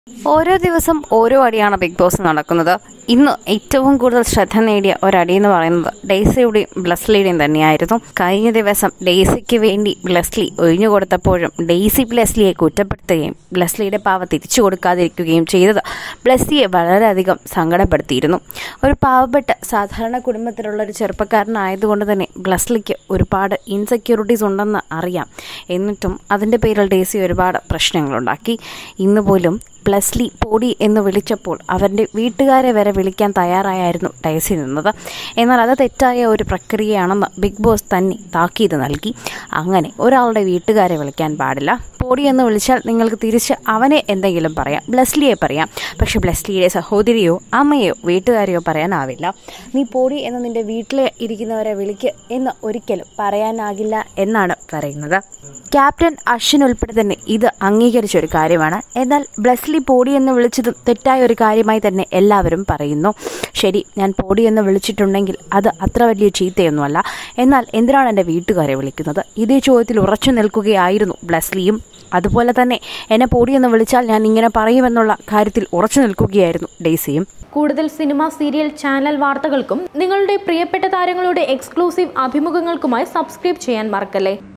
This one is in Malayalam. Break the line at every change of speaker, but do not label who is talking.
ഓരോ ദിവസം ഓരോ അടിയാണ് ബിഗ് ബോസ് നടക്കുന്നത് ഇന്ന് ഏറ്റവും കൂടുതൽ ശ്രദ്ധ നേടിയ ഒരടി എന്ന് പറയുന്നത് ഡെയ്സിയുടെയും ബ്ലസ്ലിയുടെയും തന്നെയായിരുന്നു കഴിഞ്ഞ ദിവസം ഡെയ്സിക്ക് വേണ്ടി ബ്ലസ്ലി ഒഴിഞ്ഞു കൊടുത്തപ്പോഴും ഡെയ്സി ബ്ലസ്ലിയെ കുറ്റപ്പെടുത്തുകയും ബ്ലസ്ലിയുടെ പാവ തിരിച്ചു കൊടുക്കാതിരിക്കുകയും ചെയ്തത് ബ്ലസ്സിയെ വളരെയധികം സങ്കടപ്പെടുത്തിയിരുന്നു ഒരു പാവപ്പെട്ട സാധാരണ കുടുംബത്തിലുള്ള ഒരു ചെറുപ്പക്കാരനായതുകൊണ്ട് തന്നെ ബ്ലസ്ലിക്ക് ഒരുപാട് ഇൻസെക്യൂരിറ്റീസ് ഉണ്ടെന്ന് അറിയാം എന്നിട്ടും അതിൻ്റെ പേരിൽ ഡേസി ഒരുപാട് പ്രശ്നങ്ങളുണ്ടാക്കി ഇന്ന് പോലും പ്ലസ്ലി പൊടി എന്ന് വിളിച്ചപ്പോൾ അവരുടെ വീട്ടുകാരെ വരെ വിളിക്കാൻ തയ്യാറായായിരുന്നു ഡയസി നിന്നത് എന്നാൽ അത് തെറ്റായ ഒരു പ്രക്രിയയാണെന്ന് ബിഗ് ബോസ് തന്നെ താക്കീത് നൽകി അങ്ങനെ ഒരാളുടെ വീട്ടുകാരെ വിളിക്കാൻ പാടില്ല പൊടി എന്ന് വിളിച്ചാൽ നിങ്ങൾക്ക് തിരിച്ച് അവനെ എന്തെങ്കിലും പറയാം ബ്ലസ്ലിയെ പറയാം പക്ഷെ ബ്ലസ്ലിയുടെ സഹോദരിയോ അമ്മയോ വീട്ടുകാരെയോ പറയാനാവില്ല നീ പൊടി എന്ന് നിന്റെ വീട്ടിൽ ഇരിക്കുന്നവരെ വിളിക്ക് എന്ന് ഒരിക്കലും പറയാനാകില്ല എന്നാണ് പറയുന്നത് ക്യാപ്റ്റൻ അശ്വിൻ ഉൾപ്പെടെ തന്നെ ഇത് അംഗീകരിച്ച ഒരു കാര്യമാണ് എന്നാൽ ബ്ലസ്ലി പോടി എന്ന് വിളിച്ചതും തെറ്റായ ഒരു കാര്യമായി തന്നെ എല്ലാവരും പറയുന്നു ശരി ഞാൻ പോടി എന്ന് വിളിച്ചിട്ടുണ്ടെങ്കിൽ അത് അത്ര വലിയ ചീത്തയൊന്നുമല്ല എന്നാൽ എന്തിനാണ് എൻ്റെ വീട്ടുകാരെ വിളിക്കുന്നത് ഇതേ ചോദ്യത്തിൽ ഉറച്ചു നിൽക്കുകയായിരുന്നു ബ്ലസ്ലിയും അതുപോലെ തന്നെ എന്നെ പോടി എന്ന് വിളിച്ചാൽ ഞാൻ ഇങ്ങനെ പറയുമെന്നുള്ള കാര്യത്തിൽ ഉറച്ചു നിൽക്കുകയായിരുന്നു ഡെയ്സിയും
കൂടുതൽ സിനിമ സീരിയൽ ചാനൽ വാർത്തകൾക്കും നിങ്ങളുടെ പ്രിയപ്പെട്ട താരങ്ങളുടെ എക്സ്ക്ലൂസീവ് അഭിമുഖങ്ങൾക്കുമായി സബ്സ്ക്രൈബ് ചെയ്യാൻ മറക്കല്ലേ